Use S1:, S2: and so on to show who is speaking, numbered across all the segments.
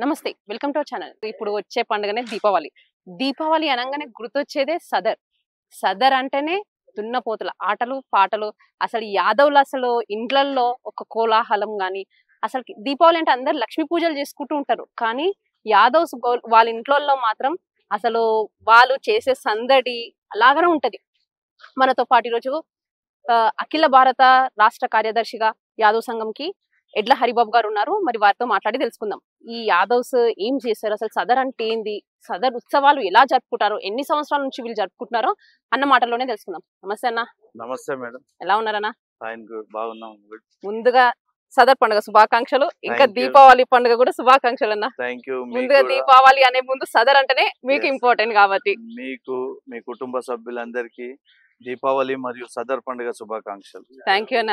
S1: నమస్తే welcome to our channel ఇప్పుడు వచ్చే పండుగనే దీపావళి దీపావళి అనగానే గుర్తొచ్చేదే సదర్ సదర్ అంటేనే దున్నపోతుల ఆటలు పాటలు అసలు యాదవులు అసలు ఇండ్లల్లో ఒక కోలాహలం గాని అసలు దీపావళి అంటే అందరు లక్ష్మీ పూజలు చేసుకుంటూ ఉంటారు కానీ యాదవ్స్ గో- వాళ్ళ ఇంట్లో మాత్రం అసలు వాళ్ళు చేసే సందడి అలాగనే ఉంటది మనతో పాటు ఈరోజు ఆ, అఖిల భారత రాష్ట్ర కార్యదర్శిగా యాదవ్ సంఘంకి ఎడ్ల హరిబాబు గారు ఉన్నారు మరి వారితో మాట్లాడి తెలుసుకుందాం ఈ యాదవ్స్ ఏం చేశారు అసలు సదర్ అంటే ఏంది సదర్ ఉత్సవాలు ఎలా జరుపుకుంటారు ఎన్ని సంవత్సరాల నుంచి వీళ్ళు జరుపుకుంటున్నారో అన్న మాటల్లోనే తెలుసుకుందాం నమస్తే అన్న
S2: నమస్తే మేడం
S1: ఎలా ఉన్నారన్న
S2: ఫైన్ గుడ్ బాగున్నాం గుడ్
S1: ముందుగా సదర్ పండుగ శుభాకాంక్షలు ఇంకా
S2: Thank you.
S1: దీపావళి పండుగ కూడా శుభాకాంక్షలు అన్న
S2: థ్యాంక్ యూ
S1: ముందుగా దీపావళి అనే ముందు సదర్ అంటేనే మీకు
S2: Yes.
S1: ఇంపార్టెంట్ కాబట్టి
S2: మీకు మీ కుటుంబ సభ్యులందరికీ దీపావళి మరియు సదర్ పండుగ శుభాకాంక్షలు
S1: థ్యాంక్ యూ అన్న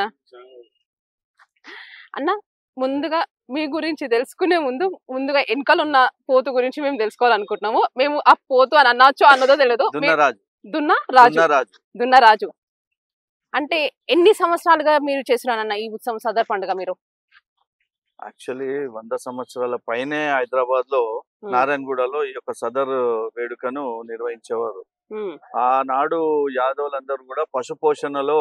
S1: అన్న ముందుగా మీ గురించి తెలుసుకునే ముందు ముందుగా వెనకాల ఉన్న పోతు గురించి మేము తెలుసుకోవాలనుకుంటున్నాము మేము ఆ పోతు అని అనొచ్చు అన్నదో తెలియదు మే-
S2: దున్నరాజు
S1: దున్న రాజు
S2: దున్నరాజు
S1: దున్న రాజు అంటే ఎన్ని సంవత్సరాలుగా మీరు చేస్తున్నారన్న ఈ ఉత్సవం సదర్ పండుగ మీరు
S2: యాక్చువల్లీ వంద సంవత్సరాల పైనే హైదరాబాద్ లో
S1: Hmm.
S2: నారాయణగూడలో ఈ యొక్క సదర్ వేడుకను నిర్వహించేవారు
S1: ఉమ్,
S2: ఆనాడు యాదవులందరూ కూడా పశు పోషణలో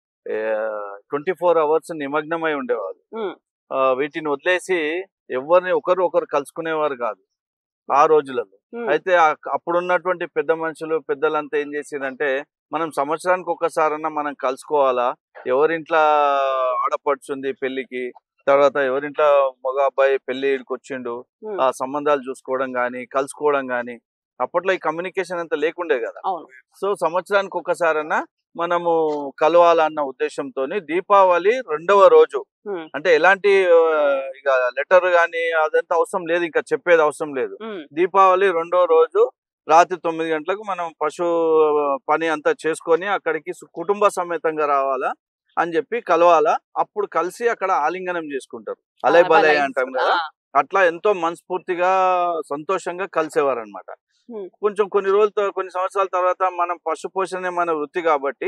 S2: ట్వంటీ ఫోర్ అవర్స్ నిమగ్నమై ఉండేవారు
S1: Hmm.
S2: ఆ, వీటిని వదిలేసి ఎవరిని ఒకరు ఒకరు కలుసుకునేవారు కాదు ఆ రోజులలో
S1: ఉమ్,
S2: అయితే ఆ- అప్పుడున్నటువంటి పెద్ద మనుషులు పెద్దలంతా ఏం చేసిందంటే మనం సంవత్సరానికి ఒక్కసారన్నా మనం కలుసుకోవాలా ఎవరింట్లో ఆడపడుచుంది పెళ్లికి తర్వాత ఎవరింట్లో మగ అబ్బాయి పెళ్లికి వచ్చిండు
S1: ఉమ్,
S2: ఆ సంబంధాలు చూసుకోవడం గాని కలుసుకోవడం గాని అప్పట్లో ఈ కమ్యూనికేషన్ అంత లేకుండే కదా
S1: అవును
S2: సో సంవత్సరానికి ఒక్కసారన్నా మనము కలవాలన్న ఉద్దేశంతో దీపావళి రెండవ రోజు
S1: ఉమ్,
S2: అంటే ఎలాంటి ఆ, ఇక లెటర్ గాని అదంతా అవసరం లేదు ఇంకా చెప్పేది అవసరం లేదు
S1: ఉమ్,
S2: దీపావళి రెండో రోజు రాత్రి తొమ్మిది గంటలకు మనం పశు పని అంతా చేసుకొని అక్కడికి సు- కుటుంబ సమేతంగా రావాలా అని చెప్పి కలవాలా అప్పుడు కలిసి అక్కడ ఆలింగనం చేసుకుంటారు అలై బలై
S1: బలై
S2: అంటాం కదా
S1: ఆ,
S2: అట్లా ఎంతో మనస్ఫూర్తిగా సంతోషంగా కలిసేవారు అనమాట
S1: Hmm.
S2: కొంచెం కొన్ని రోజులు కొన్ని సంవత్సరాల తర్వాత మనం పశు పోషణే మన వృత్తి కాబట్టి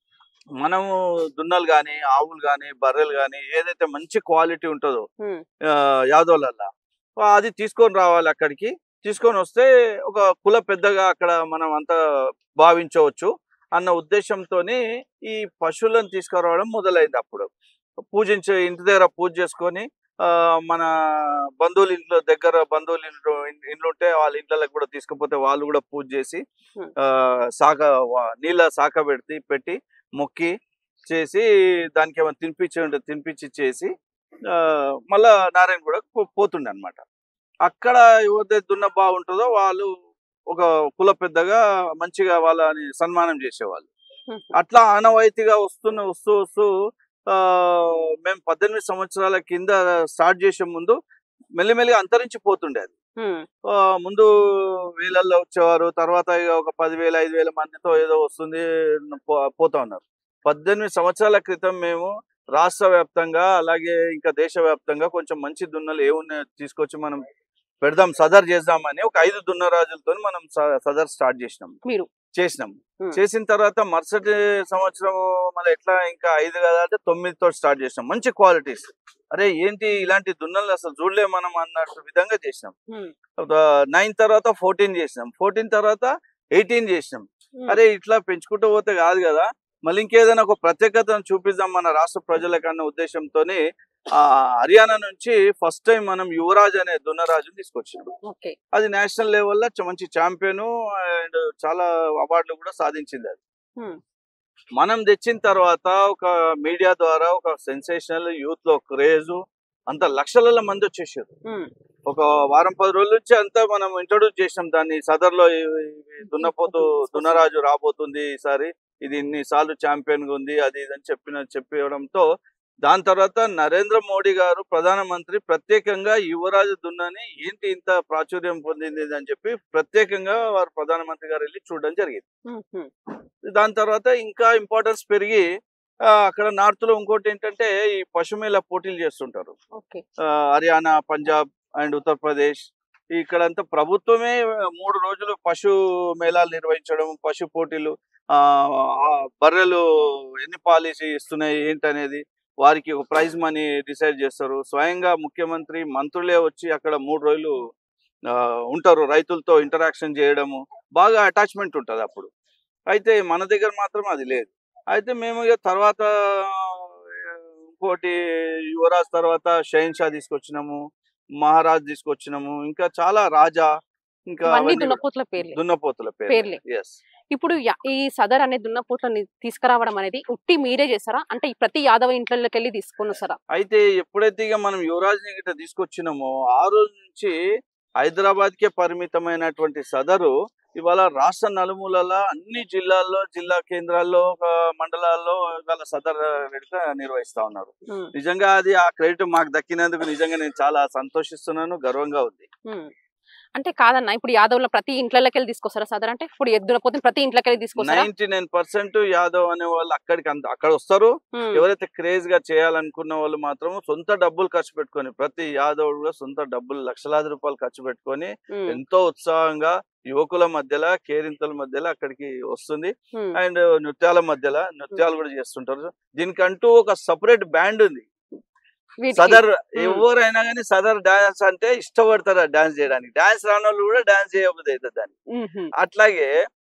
S2: మనము దున్నలు గాని ఆవులు గాని బర్రెలు గాని ఏదైతే మంచి క్వాలిటీ ఉంటుందో
S1: ఉమ్,
S2: ఆ, యాదవులల్లా అది తీసుకొని రావాలి అక్కడికి తీసుకొని వస్తే ఒక కుల పెద్దగా అక్కడ మనం అంతా భావించవచ్చు అన్న ఉద్దేశంతోని ఈ పశువులను తీసుకురావడం మొదలైంది అప్పుడు పూజించే ఇంటి దగ్గర పూజ చేసుకొని ఆ, మన బంధువుల ఇంట్లో దగ్గర బంధువుల ఇంట్లో ఇండ్లు ఉంటే వాళ్ళ ఇంట్లోకి కూడా తీసుకుపోతే వాళ్ళు కూడా పూజ చేసి
S1: Hmm.
S2: ఆ, సాక వా- నీళ్ళ సాక పెట్టి పెట్టి మొక్కి చేసి దానికి ఏమైనా తినిపించి ఉంటే తినిపించి చేసి ఆ, మళ్ళా నారాయణ కూడా పోతుండే అనమాట అక్కడ ఎవరైతే దున్న బాగుంటుందో వాళ్ళు ఒక కుల పెద్దగా మంచిగా వాళ్ళని సన్మానం చేసేవాళ్ళు
S1: ఉమ్,
S2: అట్లా ఆనవాయితీగా వస్తున్న వస్తూ వస్తూ ఆ మేము పద్దెనిమిది సంవత్సరాల కింద స్టార్ట్ చేసే ముందు మెల్లిమెల్లిగా అంతరించిపోతుండే అది
S1: ఉమ్,
S2: ఆ, ముందు వేలల్లో వచ్చేవారు తర్వాత ఇక ఒక పదివేల ఐదు వేల మందితో ఏదో వస్తుంది పో- పోతా ఉన్నారు పద్దెనిమిది సంవత్సరాల క్రితం మేము రాష్ట్ర వ్యాప్తంగా అలాగే ఇంకా దేశవ్యాప్తంగా కొంచెం మంచి దున్నలు ఏమున్నాయో తీసుకొచ్చి మనం పెడదాం సదర్ చేద్దామని ఒక ఐదు దున్నరాజులతో మనం స- సదర్ స్టార్ట్ చేసినాం
S1: మీరు
S2: చేసినాం
S1: Hmm.
S2: చేసిన తర్వాత మరుసటి సంవత్సరం మళ్ళీ ఎట్లా ఇంకా ఐదు కదా అంటే తొమ్మిదితో స్టార్ట్ చేసినాం మంచి క్వాలిటీస్ అరే ఏంటి ఇలాంటి దున్నలు అసలు చూడలే మనం అన్నట్టు విధంగా చేసినాం
S1: ఉమ్,
S2: నైన్ తర్వాత ఫోర్టీన్ చేసినాం ఫోర్టీన్ తర్వాత ఎయిటీన్ చేసినాం
S1: ఉమ్,
S2: అరే ఇట్లా పెంచుకుంటూ పోతే కాదు కదా మళ్ళీ ఇంకేదైనా ఒక ప్రత్యేకతను చూపిద్దాం మన రాష్ట్ర ప్రజలకు అన్న ఉద్దేశంతోని ఆ హర్యానా నుంచి ఫస్ట్ టైం మనం యువరాజ్ అనే దున్నరాజుని తీసుకొచ్చినాం
S1: ఓకే
S2: అది నేషనల్ లెవెల్లో చ- మంచి ఛాంపియన్ అండ్ చాలా అవార్డులు కూడా సాధించింది అది
S1: ఉమ్,
S2: మనం తెచ్చిన తర్వాత ఒక మీడియా ద్వారా ఒక సెన్సేషనల్ యూత్ లో క్రేజ్ అంత లక్షల మంది వచ్చేసారు
S1: ఉమ్,
S2: ఒక వారం పది రోజుల నుంచి అంతా మనం ఇంట్రొడ్యూస్ చేసినాం దాన్ని సదర్ లో దున్నపోతు దున్నరాజు రాబోతుంది ఈసారి ఇది ఇన్ని సార్లు ఛాంపియన్ గా ఉంది అది ఇది అని చెప్పిన చెప్పడంతో దాని తర్వాత నరేంద్ర మోడీ గారు ప్రధానమంత్రి ప్రత్యేకంగా యువరాజు దున్నని ఏంటి ఇంత ప్రాచుర్యం పొందింది ఇది అని చెప్పి ప్రత్యేకంగా వారు ప్రధానమంత్రి గారు వెళ్ళి చూడడం జరిగింది
S1: ఉమ్, ఉమ్,
S2: దాని తర్వాత ఇంకా ఇంపార్టెన్స్ పెరిగి ఆ, అక్కడ నార్త్ లో ఇంకోటి ఏంటంటే ఈ పశుమేళ పోటీలు చేస్తుంటారు
S1: ఓకే
S2: ఆ, హర్యానా పంజాబ్ అండ్ ఉత్తరప్రదేశ్ ఇక్కడంతా ప్రభుత్వమే మూడు రోజులు పశు మేళాలు నిర్వహించడం పశు పోటీలు ఆ ఆ బర్రెలు ఎన్ని పాలిసి ఇస్తున్నాయి ఏంటనేది వారికి ఒక ప్రైజ్ మనీ డిసైడ్ చేస్తారు స్వయంగా ముఖ్యమంత్రి మంత్రులే వచ్చి అక్కడ మూడు రోజులు ఆ, ఉంటారు రైతులతో ఇంటరాక్షన్ చేయడము బాగా అటాచ్మెంట్ ఉంటుంది అప్పుడు అయితే మన దగ్గర మాత్రం అది లేదు అయితే మేము ఇక తర్వాత ఇంకోటి యువరాజ్ తర్వాత షహన్ షా తీసుకొచ్చినాము మహారాజ్ తీసుకొచ్చినాము ఇంకా చాలా రాజా ఇంకా
S1: ఇవన్నీ
S2: అవన్నీ కూడా.
S1: దున్నపోతుల పేర్లే
S2: దున్నపోతుల పేరు
S1: పేర్లే
S2: ఎస్
S1: ఇప్పుడు యా- ఈ సదర్ అనే దున్నపోతులని తీసుకురావడం అనేది ఉట్టి మీరే చేస్తారా అంటే ఈ ప్రతి యాదవ ఇంట్లోకి వెళ్ళి తీసుకొని వస్తారా
S2: అయితే ఎప్పుడైతే ఇక మనం యువరాజ్ ని గిట్ట తీసుకొచ్చినామో ఆ రోజు నుంచి హైదరాబాద్ కే పరిమితమైనటువంటి సదరు ఇవాళ రాష్ట్ర నలుమూలల అన్ని జిల్లాల్లో జిల్లా కేంద్రాల్లో ఒక మండలాల్లో ఇవాళ సదర్ వేడుక నిర్వహిస్తా ఉన్నారు
S1: ఉమ్,
S2: నిజంగా అది ఆ క్రెడిట్ మాకు దక్కినందుకు నిజంగా నేను చాలా సంతోషిస్తున్నాను గర్వంగా ఉంది
S1: ఉమ్. అంటే కాదన్న ఇప్పుడు యాదవుల ప్రతి ఇంట్లోకి వెళ్ళి తీసుకొస్తారా సదర్ అంటే ఇప్పుడు ఎద్దునపోతుని ప్రతి ఇంట్లోకి వెళ్ళి తీసుకొస్తారా
S2: నైన్టీ నైన్ పర్సెంట్ యాదవ్ అనే వాళ్ళు అక్కడికి అంత అక్కడ వస్తారు
S1: ఉమ్,
S2: ఎవరైతే క్రేజ్ గా చేయాలనుకున్న వాళ్ళు మాత్రం సొంత డబ్బులు ఖర్చు పెట్టుకొని ప్రతి యాదవ్ కూడా సొంత డబ్బులు లక్షలాది రూపాయలు ఖర్చు పెట్టుకొని
S1: ఉమ్,
S2: ఎంతో ఉత్సాహంగా యువకుల మధ్యలో కేరింతల మధ్యలో అక్కడికి వస్తుంది
S1: ఉమ్,
S2: అండ్ నృత్యాల మధ్యలో నృత్యాలు కూడా చేస్తుంటారు దీనికంటూ ఒక సపరేట్ బ్యాండ్ ఉంది
S1: వీటికి-
S2: సదర్ ఎవరైనా కానీ సదర్ డాన్స్ అంటే ఇష్టపడతారు డాన్స్ చేయడానికి డాన్స్ రాని వాళ్ళు కూడా డాన్స్ చేయబోదు అవుతుంది దాన్ని
S1: ఉమ్హు,
S2: అట్లాగే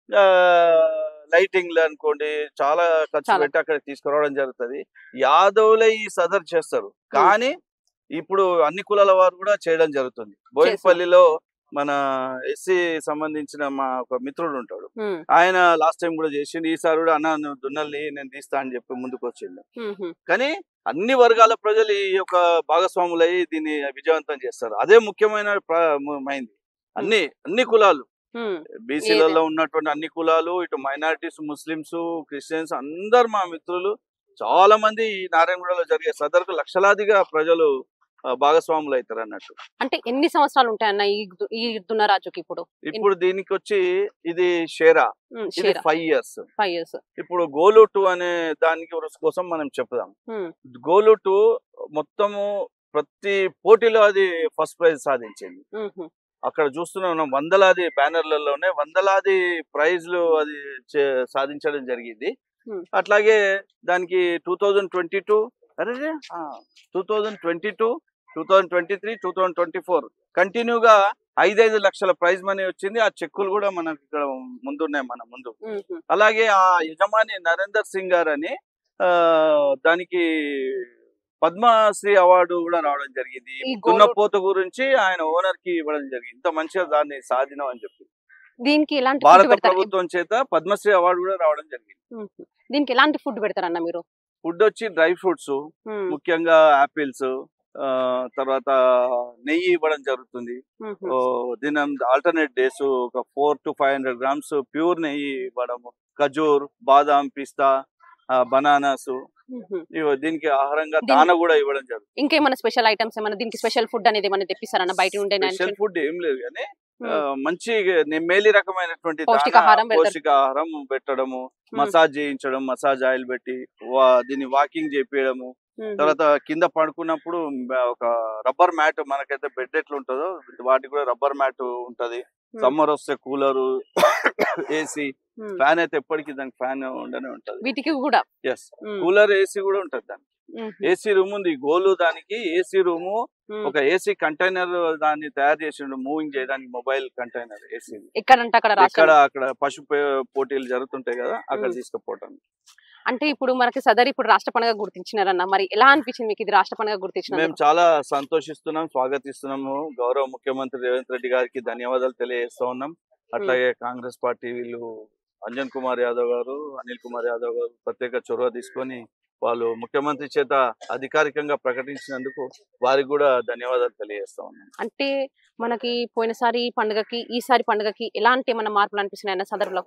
S2: లైటింగ్ అనుకోండి చాలా ఖర్చు
S1: చాలా.
S2: పెట్టి అక్కడ తీసుకురావడం జరుగుతుంది యాదవులే ఈ సదర్ చేస్తారు కానీ ఇప్పుడు అన్ని కులాల వారు కూడా చేయడం జరుగుతుంది బోయినపల్లిలో మన ఎస్సీ సంబంధించిన మా ఒక మిత్రుడు ఉంటాడు
S1: ఉమ్,
S2: ఆయన లాస్ట్ టైం కూడా చేసిండు ఈసారి కూడా అన్న నువ్వు దున్నల్ని నేను తీస్తా అని చెప్పి ముందుకు వచ్చిండు
S1: ఉమ్హు,
S2: కానీ అన్ని వర్గాల ప్రజలు ఈ యొక్క భాగస్వాములయ్యి దీన్ని విజయవంతం చేస్తారు అదే ముఖ్యమైన ప్ర- మైంది అన్ని అన్ని కులాలు
S1: ఉమ్,
S2: బీసీలలో ఉన్నటువంటి అన్ని కులాలు ఇటు మైనారిటీస్ ముస్లిమ్స్ క్రిస్టియన్స్ అందరు మా మిత్రులు చాలా మంది ఈ నారాయణగూడలో జరిగే సదరుకు లక్షలాదిగా ప్రజలు ఆ, భాగస్వాములు అవుతారు అన్నట్టు
S1: అంటే ఎన్ని సంవత్సరాలు ఉంటాయన్న ఈ దు- ఈ దున్నరాజుకి ఇప్పుడు
S2: ఇప్పుడు దీనికి వచ్చి ఇది షేరా
S1: ఉమ్,
S2: ఇది
S1: షేరా
S2: ఫైవ్ ఇయర్స్
S1: ఫైవ్ ఇయర్స్
S2: ఇప్పుడు గోలు టూ అనే దానికి కోసం మనం చెప్దాం గోలు టూ మొత్తము ప్రతి పోటీలో అది ఫస్ట్ ప్రైజ్ సాధించింది అక్కడ చూస్తున్నాం వందలాది బ్యానర్లలోనే వందలాది ప్రైజ్లు అది చే- సాధించడం జరిగింది
S1: Hmm.
S2: అట్లాగే దానికి టూ థౌజండ్ ట్వంటీ టూ అరే two thousand twenty two two thousand twenty three two thousand twenty four కంటిన్యూగా ఐదైదు లక్షల ప్రైజ్ మనీ వచ్చింది ఆ చెక్కులు కూడా మనకి ఇక్కడ ముందున్నాయి మన ముందు అలాగే ఆ యజమాని నరేందర్ సింగ్ గారు అని ఆ, దానికి పద్మశ్రీ అవార్డు కూడా రావడం జరిగింది
S1: ఈ గోలు-
S2: దున్నపోత గురించి ఆయన ఓనర్ కి ఇవ్వడం జరిగింది ఇంత మంచిగా దాన్ని సాధినం అని చెప్పి
S1: దీనికి ఎలాంటి ఫుడ్
S2: భారత
S1: పెడతారు
S2: ప్రభుత్వం చేత పద్మశ్రీ అవార్డు కూడా రావడం జరిగింది
S1: ఉమ్, దీనికి ఎలాంటి ఫుడ్ పెడతారన్న మీరు
S2: ఫుడ్ వచ్చి డ్రై ఫ్రూట్స్
S1: ఉమ్,
S2: ముఖ్యంగా ఆపిల్స్ తర్వాత నెయ్యి ఇవ్వడం జరుగుతుంది
S1: ఉమ్,
S2: ఓ, దినం ఆల్టర్నేట్ డేస్ ఒక four to five hundred grams pure నెయ్యి ఇవ్వడం ఖజూర్ బాదాం పిస్తా బనానాస్
S1: ఉమ్.
S2: దీనికి ఆహారంగా
S1: దీని-
S2: దాన కూడా ఇవ్వడం జరుగుతుంది
S1: ఇంకేమైనా స్పెషల్ ఐటమ్స్ ఏమైనా దీనికి స్పెషల్ ఫుడ్ అనేది ఏమైనా తెప్పిస్తారన్న బయట ఉండే
S2: స్పెషల్ ఫుడ్ ఏం లేదు కానీ
S1: ఉమ్.
S2: ఆ, మంచి నే- మేలి రకమైనటువంటి దాన,
S1: పౌష్టికాహారం పెడతారు.
S2: పౌష్టికాహారం పెట్టడము మసాజ్ చేయించడం మసాజ్ ఆయిల్ పెట్టి వా- దీన్ని వాకింగ్ చేపించడము తర్వాత కింద పడుకున్నప్పుడు మ- ఒక రబ్బర్ మ్యాట్ మనకైతే బెడ్ ఎట్లా ఉంటుందో వాటికి కూడా రబ్బర్ మ్యాట్ ఉంటది సమ్మర్ వస్తే కూలరు ఏసీ ఫ్యాన్ అయితే ఎప్పటికీ దానికి ఫ్యాన్ ఉండనే ఉంటది
S1: వీటికి కూడా
S2: ఎస్ కూలర్ ఏసీ కూడా ఉంటది దానికి
S1: ఉమ్,
S2: ఏసీ రూమ్ ఉంది గోలు దానికి ఏసీ రూము
S1: ఉమ్.
S2: ఒక ఏసీ కంటైనర్ దాన్ని తయారు చేసిండు మూవింగ్ చేయడానికి మొబైల్ కంటైనర్ ఏసీ
S1: ఎక్కడంటే అక్కడ
S2: ఎక్కడ
S1: రాష్ట్రం
S2: అక్కడ పశు పే- పోటీలు జరుగుతుంటాయి కదా అక్కడ
S1: మ్మ్.
S2: తీసుకుపోవటం
S1: అంటే ఇప్పుడు మనకి సదర్ ఇప్పుడు రాష్ట్ర పండుగ గుర్తించినారన్న మరి ఎలా అనిపించింది మీకు ఇది రాష్ట్ర పండుగ
S2: మేము
S1: గుర్తించిన
S2: చాలా సంతోషిస్తున్నాం స్వాగతిస్తున్నాము గౌరవ ముఖ్యమంత్రి రేవంత్ రెడ్డి గారికి ధన్యవాదాలు తెలియజేస్తా ఉన్నాం అట్లాగే కాంగ్రెస్ పార్టీ వీళ్ళు అంజన్ కుమార్ యాదవ్ గారు అనిల్ కుమార్ యాదవ్ గారు ప్రత్యేక చొరవ తీసుకొని వాళ్ళు ముఖ్యమంత్రి చేత అధికారికంగా ప్రకటించినందుకు వారికి కూడా ధన్యవాదాలు తెలియజేస్తా ఉన్నాం
S1: అంటే మనకి పోయినసారి పండుగకి ఈసారి పండుగకి ఎలాంటి ఏమైనా మార్పులు అనిపిస్తున్నాయన్న సదర్లో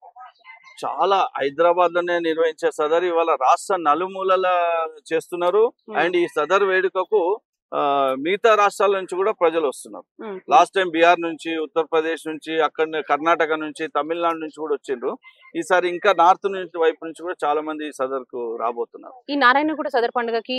S2: చాలా హైదరాబాద్ లోనే నిర్వహించే సదర్ ఇవాళ రాష్ట్ర నలుమూలల చేస్తున్నారు అండ్ ఈ సదర్ వేడుకకు ఆ, మిగతా రాష్ట్రాల నుంచి కూడా ప్రజలు వస్తున్నారు లాస్ట్ టైం బీహార్ నుంచి ఉత్తరప్రదేశ్ నుంచి అక్కడ కర్ణాటక నుంచి తమిళనాడు నుంచి కూడా వచ్చిండ్రు ఈసారి ఇంకా నార్త్ నుంచి వైపు నుంచి కూడా చాలా మంది ఈ సదర్ కు రాబోతున్నారు
S1: ఈ నారాయణ కూడా సదర్ పండుగకి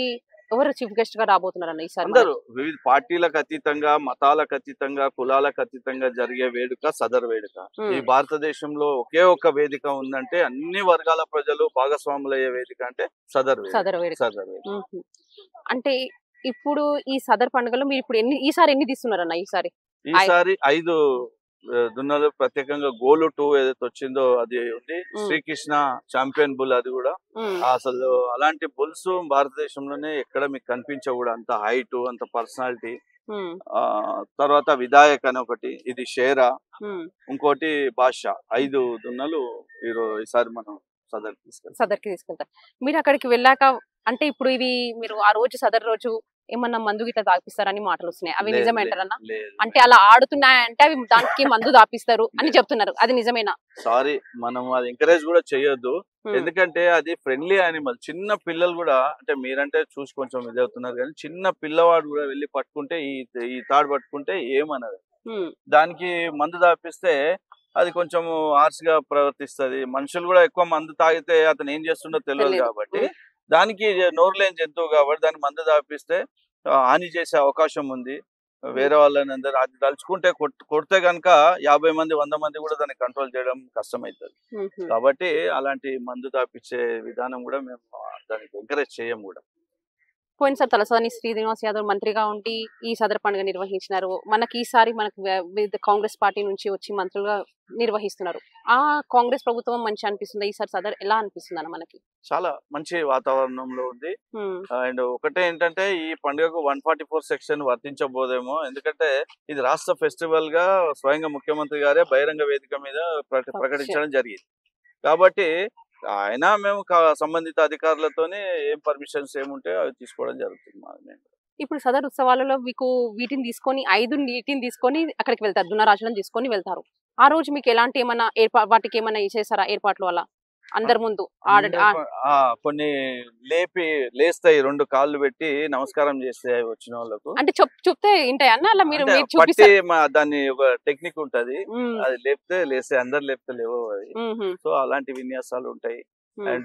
S1: ఎవరు చీఫ్ గెస్ట్ గా రాబోతున్నారు అన్న ఈసారి
S2: అందరూ వివిధ పార్టీలకు అతీతంగా మతాలకు అతీతంగా కులాలకు అతీతంగా జరిగే వేడుక సదర్ వేడుక
S1: ఉమ్,
S2: ఈ భారతదేశంలో ఒకే ఒక్క వేదిక ఉందంటే అన్ని వర్గాల ప్రజలు భాగస్వాములు అయ్యే వేదిక అంటే సదర్ వేదిక
S1: సదర్ వేడుక
S2: సదర్ వేదిక
S1: ఉహు. అంటే ఇప్పుడు ఈ సదర్ పండుగలో మీరు ఇప్పుడు ఎన్ని ఈసారి ఎన్ని తీస్తున్నారన్న ఈసారి
S2: ఈసారి ఐదు ఆ, దున్నలు ప్రత్యేకంగా గోలు టూ ఏదైతే వచ్చిందో అది ఉంది
S1: ఉమ్.
S2: శ్రీకృష్ణ చాంపియన్ బుల్ అది కూడా
S1: ఉమ్,
S2: అసలు అలాంటి బుల్స్ భారతదేశంలోనే ఎక్కడ మీకు కనిపించవు కూడా అంత హైట్ అంత పర్సనాలిటీ
S1: ఉమ్,
S2: ఆ తర్వాత విధాయక్ అని ఒకటి ఇది షేరా
S1: ఉమ్.
S2: ఇంకోటి బాద్షా ఐదు దున్నలు ఈరోజు ఈసారి మనం సదర్ తీసుకెళ్తాం
S1: సదర్కి తీసుకెళ్తారు మీరు అక్కడికి వెళ్ళాక అంటే ఇప్పుడు ఇవి మీరు ఆ రోజు సదర్ రోజు ఏమన్నా మందు గిట్లా తాపిస్తారని మాటలు వస్తున్నాయి అవి
S2: లేదు,
S1: నిజమేంటారన్నా
S2: లేదు
S1: అంటే అలా ఆడుతున్నాయంటే అవి దానికి మందు దాపిస్తారు అని చెప్తున్నారు అది నిజమేనా
S2: సారీ మనం అది ఎంకరేజ్ కూడా చేయొద్దు
S1: ఉమ్,
S2: ఎందుకంటే అది ఫ్రెండ్లీ యానిమల్ చిన్న పిల్లలు కూడా అంటే మీరంటే చూసి కొంచెం ఇది అవుతున్నారు కానీ చిన్న పిల్లవాడు కూడా వెళ్ళి పట్టుకుంటే ఈ ఈ తాడు పట్టుకుంటే ఏమన్నది
S1: ఉమ్,
S2: దానికి మందు తాపిస్తే అది కొంచెం హార్ష్ గా ప్రవర్తిస్తది మనుషులు కూడా ఎక్కువ మందు తాగితే అతను ఏం చేస్తుండో తెలియదు
S1: తెలియదు.
S2: కాబట్టి దానికి నోరు లేని జంతువు కాబట్టి దానికి మందు తాపిస్తే ఆ, హాని చేసే అవకాశం ఉంది వేరే వాళ్ళని అందరు అది తలుచుకుంటే కొట్- కొడితే గనక యాభై మంది వంద మంది కూడా దాన్ని కంట్రోల్ చేయడం కష్టమవుతుంది
S1: ఉమ్,
S2: కాబట్టి అలాంటి మందు తాపించే విధానం కూడా మేము దానికి ఎంకరేజ్ చేయం కూడా
S1: పోయినసారి తలసాని శ్రీనివాస్ యాదవ్ మంత్రిగా ఉండి ఈ సదర్ పండుగ నిర్వహించినారు మనకి ఈసారి మనకు వే- వివిధ కాంగ్రెస్ పార్టీ నుంచి వచ్చి మంత్రులుగా నిర్వహిస్తున్నారు ఆ కాంగ్రెస్ ప్రభుత్వం మంచి అనిపిస్తుంది ఈసారి సదర్ ఎలా అనిపిస్తుంది అన్న మనకి
S2: చాలా మంచి వాతావరణంలో ఉంది
S1: ఉమ్,
S2: అండ్ ఒకటే ఏంటంటే ఈ పండుగకు వన్ ఫార్టీ ఫోర్ సెక్షన్ వర్తించబోదేమో ఎందుకంటే ఇది రాష్ట్ర ఫెస్టివల్ గా స్వయంగా ముఖ్యమంత్రి గారే బహిరంగ వేదిక మీద ప్రక- ప్రకటించడం జరిగింది కాబట్టి ఆయన మేము క- సంబంధిత అధికారులతోనే ఏం పర్మిషన్స్ ఏముంటే అవి తీసుకోవడం జరుగుతుంది మా మేము.
S1: ఇప్పుడు సదర్ ఉత్సవాలలో మీకు వీటిని తీసుకొని ఐదు వీటిని తీసుకొని అక్కడికి వెళ్తారు దున్నరాజులను తీసుకొని వెళ్తారు ఆ రోజు మీకు ఎలాంటి ఏమైనా ఏర్పా వాటికి ఏమైనా చేశారా ఏర్పాట్లు అలా అందరి ముందు ఆడ ఆ-
S2: ఆ, కొన్ని లేపి లేస్తాయి రెండు కాళ్ళు పెట్టి నమస్కారం చేస్తాయి వచ్చిన వాళ్ళకు
S1: అంటే చెప్ చెప్తే ఏంటాయి అన్న అలా మీరు
S2: అంటే
S1: మీరు
S2: పట్టి
S1: చూపిస్తారు
S2: మా దాన్ని ఒక టెక్నిక్ ఉంటది
S1: ఉమ్,
S2: అది లేపితే లేస్తే అందరు లేపితే లేవో అవి
S1: ఉమ్, ఉమ్,
S2: సో అలాంటి విన్యాసాలు ఉంటాయి
S1: ఉమ్.
S2: అండ్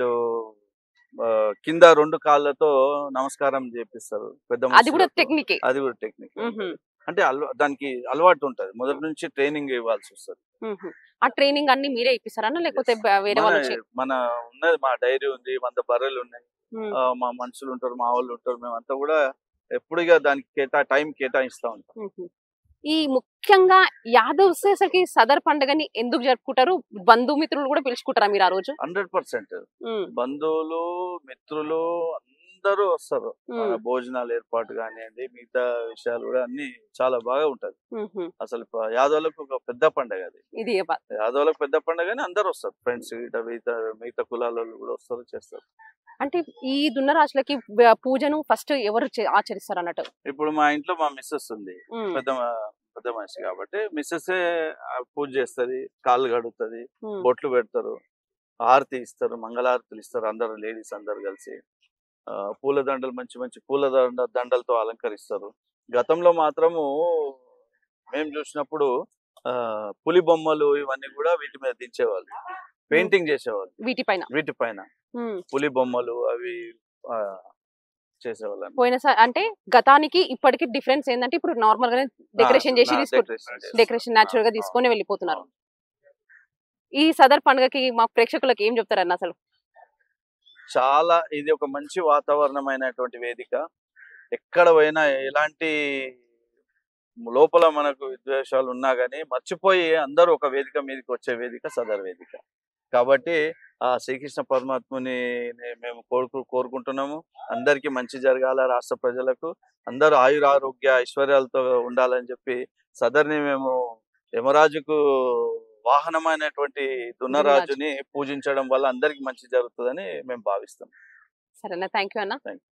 S2: కింద రెండు కాళ్ళతో నమస్కారం చేపిస్తారు పెద్ద
S1: అది కూడా
S2: మనుషులకు.
S1: టెక్నిక్
S2: అది కూడా టెక్నిక్ అంటే అలవా దానికి అలవాటు ఉంటది మొదటి నుంచి ట్రైనింగ్ ఇవ్వాల్సి వస్తుంది
S1: ఆ ట్రైనింగ్ అన్ని మీరే ఇప్పిస్తారన్నా లేకపోతే బ- వేరే
S2: మన
S1: వాళ్ళు చే-
S2: మన ఉన్నది మా డైరీ ఉంది వంద బర్రెలు ఉన్నాయి
S1: ఉమ్,
S2: ఆ, మా మనుషులు ఉంటారు మా వాళ్ళు ఉంటారు మేమంతా కూడా ఎప్పుడుగా దానికి కేటా టైం కేటాయిస్తా ఉంటాం
S1: ఉమ్, ఉమ్. ఈ ముఖ్యంగా యాదవ్స్ అసలుకి సదర్ పండుగని ఎందుకు జరుపుకుంటారు బంధుమిత్రులు కూడా పిలుచుకుంటారా మీరు ఆ రోజు
S2: హండ్రెడ్ పర్సెంట్
S1: ఉమ్,
S2: బంధువులు మిత్రులు అందరూ వస్తారు మన
S1: ఉమ్,
S2: భోజనాలు ఏర్పాటు కానివ్వండి మిగతా విషయాలు కూడా అన్ని చాలా బాగా ఉంటది
S1: ఉమ్, ఉమ్.
S2: అసలు ప- యాదవులకు ఒక పెద్ద పండగ అది
S1: ఇది ఏ బాధ.
S2: యాదవులకు పెద్ద పండగని అందరూ వస్తారు ఫ్రెండ్స్ ఇట్లా మిగతా మిగతా కులాల వాళ్ళు కూడా వస్తారు చేస్తారు
S1: అంటే ఈ దున్నరాజులకి బ- పూజను ఫస్ట్ ఎవరు చే- ఆచరిస్తారు అన్నట్టు
S2: ఇప్పుడు మా ఇంట్లో మా మిస్సెస్ ఉంది
S1: ఉమ్,
S2: పెద్ద మ- పెద్ద మనిషి కాబట్టి మిస్సెస్ పూజ చేస్తది కాళ్ళు కడుగుతుంది
S1: ఉమ్,
S2: బొట్లు పెడతారు హారతి ఇస్తారు మంగళారతులు ఇస్తారు అందరు లేడీస్ అందరు కలిసి ఆ, పూల దండలు మంచి మంచి పూల దండ దండలతో అలంకరిస్తారు గతంలో మాత్రము మేము చూసినప్పుడు ఆ పులి బొమ్మలు ఇవన్నీ కూడా వీటి మీద దించేవాళ్ళు పెయింటింగ్ చేసేవాళ్ళు
S1: వీటిపైన
S2: వీటి పైన
S1: ఉమ్.
S2: పులి బొమ్మలు అవి ఆ, చేసేవాళ్ళు అన్నమాట.
S1: పోయినసారి అంటే గతానికి ఇప్పటికి డిఫరెన్స్ ఏంటంటే ఇప్పుడు నార్మల్ గానే డెకరేషన్ చేసి
S2: నా
S1: తీసుకు
S2: decoration చేస్తారు.
S1: డెకరేషన్ న్యాచురల్ గా
S2: ఆ,
S1: తీసుకొని వెళ్ళిపోతున్నారు
S2: అవును.
S1: ఈ సదర్ పండుగకి మా ప్రేక్షకులకు ఏం చెప్తారన్న అసలు
S2: చాలా ఇది ఒక మంచి వాతావరణమైనటువంటి వేదిక ఎక్కడ పోయినా ఎలాంటి లోపల మనకు విద్వేషాలు ఉన్నా గానీ మర్చిపోయి అందరూ ఒక వేదిక మీదకి వచ్చే వేదిక సదర్ వేదిక కాబట్టి ఆ శ్రీకృష్ణ పరమాత్ముని మేము కోరుకు కోరుకుంటున్నాము అందరికీ మంచి జరగాల రాష్ట్ర ప్రజలకు అందరూ ఆయురారోగ్య ఐశ్వర్యాలతో ఉండాలని చెప్పి సదర్ని మేము యమరాజుకు వాహనమైనటువంటి దున్నరాజుని పూజించడం వల్ల అందరికి మంచి జరుగుతుందని మేము భావిస్తాం
S1: సరేనా థ్యాంక్ యూ అన్న
S2: Thank